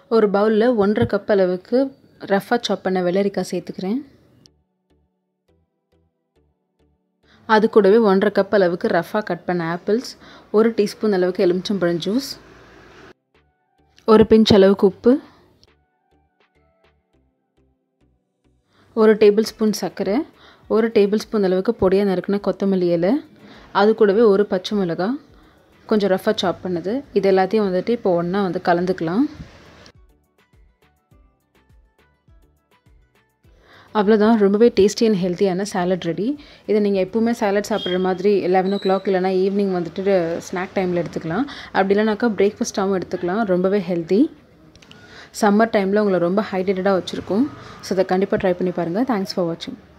ஒரு பவுலில் ஒன்றரை கப் அளவுக்கு ரஃபாக சாப் பண்ண வெள்ளரிக்காய் சேர்த்துக்கிறேன் அது கூடவே ஒன்றரை கப் அளவுக்கு ரஃபாக கட் பண்ண ஆப்பிள்ஸ் ஒரு டீஸ்பூன் அளவுக்கு எலுமிச்சம்பழம் ஜூஸ் ஒரு பிஞ்ச் அளவுக்கு உப்பு ஒரு டேபிள் ஸ்பூன் சர்க்கரை ஒரு டேபிள் ஸ்பூன் அளவுக்கு பொடியாக நறுக்கின கொத்தமல்லி இலை அது கூடவே ஒரு பச்சை மிளகாய் கொஞ்சம் ரஃபாக சாப் பண்ணது இது எல்லாத்தையும் வந்துட்டு இப்போ ஒன்றா வந்து கலந்துக்கலாம் அவ்வளோதான் ரொம்பவே டேஸ்டி அண்ட் ஹெல்த்தியான சாலட் ரெடி இதை நீங்கள் எப்போவுமே சாலட் சாப்பிட்ற மாதிரி லெவன் ஓ கிளாக் இல்லைனா ஈவினிங் வந்துட்டு ஸ்நாக் டைமில் எடுத்துக்கலாம் அப்படி இல்லைனாக்கா பிரேக்ஃபாஸ்ட்டாகவும் எடுத்துக்கலாம் ரொம்பவே ஹெல்த்தி சம்மர் டைமில் உங்களை ரொம்ப ஹைட்ரேட்டடாக வச்சுருக்கும் ஸோ அதை கண்டிப்பாக ட்ரை பண்ணி பாருங்கள் தேங்க்ஸ் ஃபார் வாட்சிங்